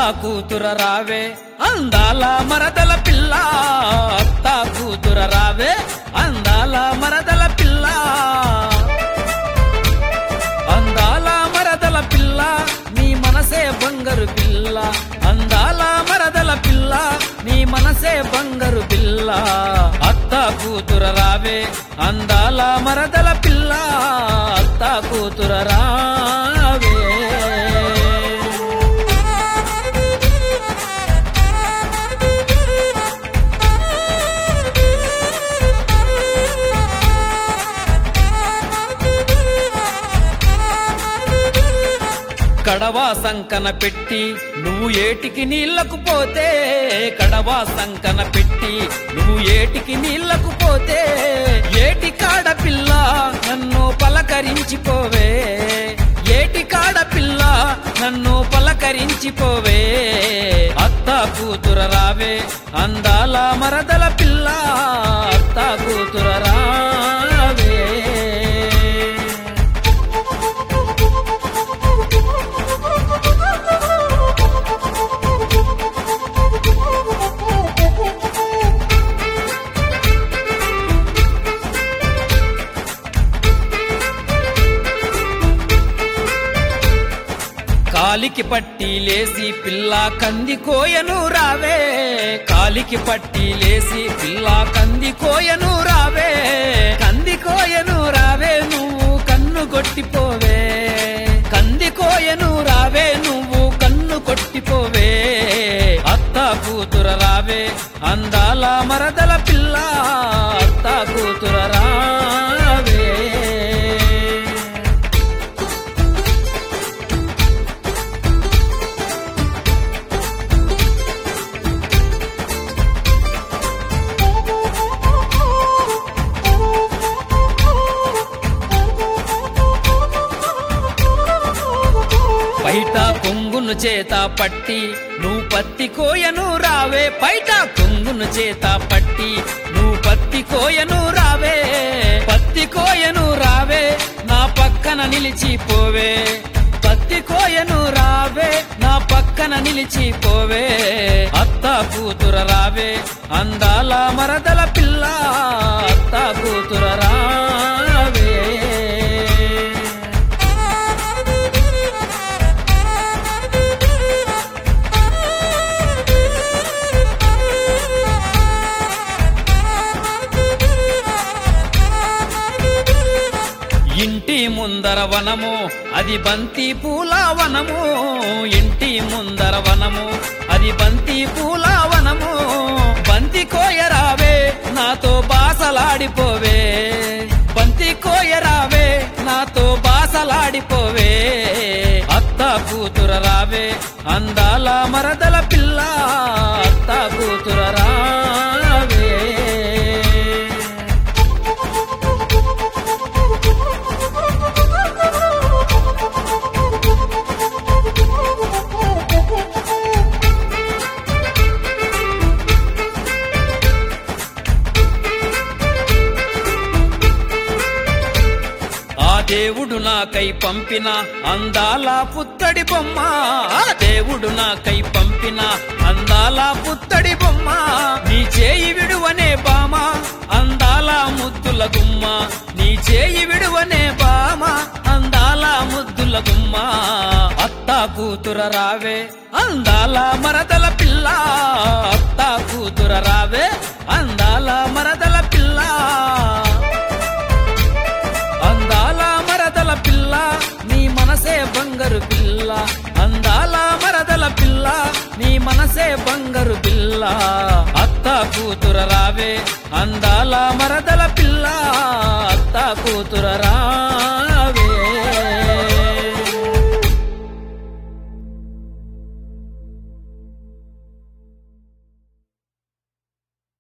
కూతుర రావే అందాల మరదల పిల్ల అత్త కూతుర రావే అందాల మరదల పిల్ల అందాల మరదల పిల్ల నీ మనసే బంగారు పిల్ల అందాల మరదల పిల్ల నీ మనసే బంగారు పిల్ల అత్త కూతుర రావే అందాల మరదల పిల్ల అత్త కూతుర రావే కడవా సంకన పెట్టి నువ్వు ఏటికి నీళ్లకు పోతే కడవా సంకన పెట్టి నువ్వు ఏటికి నీళ్లకు పోతే ఏటి కాడ పిల్ల నన్ను పలకరించిపోవే ఏటి కాడ పిల్ల నన్ను పలకరించిపోవే అత్త కూతుర రావే అందాల మరదల పిల్ల అత్త కూతుర రావే కాలికి పట్టి లేసి పిల్ల కంది కోయను రావే కాలికి పట్టి లేసి పిల్ల కంది కోయను రావే కంది కోయను రావే నువ్వు కన్ను కొట్టిపోవే కంది కోయను రావే నువ్వు కన్ను కొట్టిపోవే అత్త కూతుర రావే అందాల మరదల పిల్ల అత్త కూతుర రావే బయట కొంగును చేత పట్టి నువ్వు పత్తి కోయను రావే బయట కొంగును చేత పట్టి నువ్వు పత్తి కోయను రావే పత్తి కోయను రావే నా పక్కన నిలిచిపోవే పత్తి కోయను రావే నా పక్కన నిలిచిపోవే అత్త కూతుర రావే అందాల మరదల పిల్ల అత్త కూతుర రావే ఇంటి ముందర వనము అది బంతి పూల వనము ఇంటి ముందర వనము అది బంతి పూల వనము బంతి కోయరావే నాతో బాసలాడిపోవే బంతి కోయరావే నాతో బాసలాడిపోవే అత్త కూతుర రావే అందాల మరదల పిల్ల అత్త కూతుర రావే ఆ దేవుడు నాకై పంపిన అందాల పుత్తడి బొమ్మ ఆ దేవుడు నాకై పంపిన అందాల పుత్తడి బొమ్మ నీ చేయి విడువనే బామ అందాల ముద్దుల గుమ్మ నీ చేయి విడువనే బామ అందాల ముద్దుల గుమ్మ అత్త కూతుర రావే అందాల మరదల పిల్ల అత్త కూతుర రావే అందాల మరదల పిల్ల అందాల మరదల పిల్ల నీ మనసే బంగారు పిల్ల అందాల మరదల పిల్ల నీ మనసే బంగారు పిల్ల అత్త కూతుర రావే అందాల మరదల పిల్ల అత్త కూతుర రా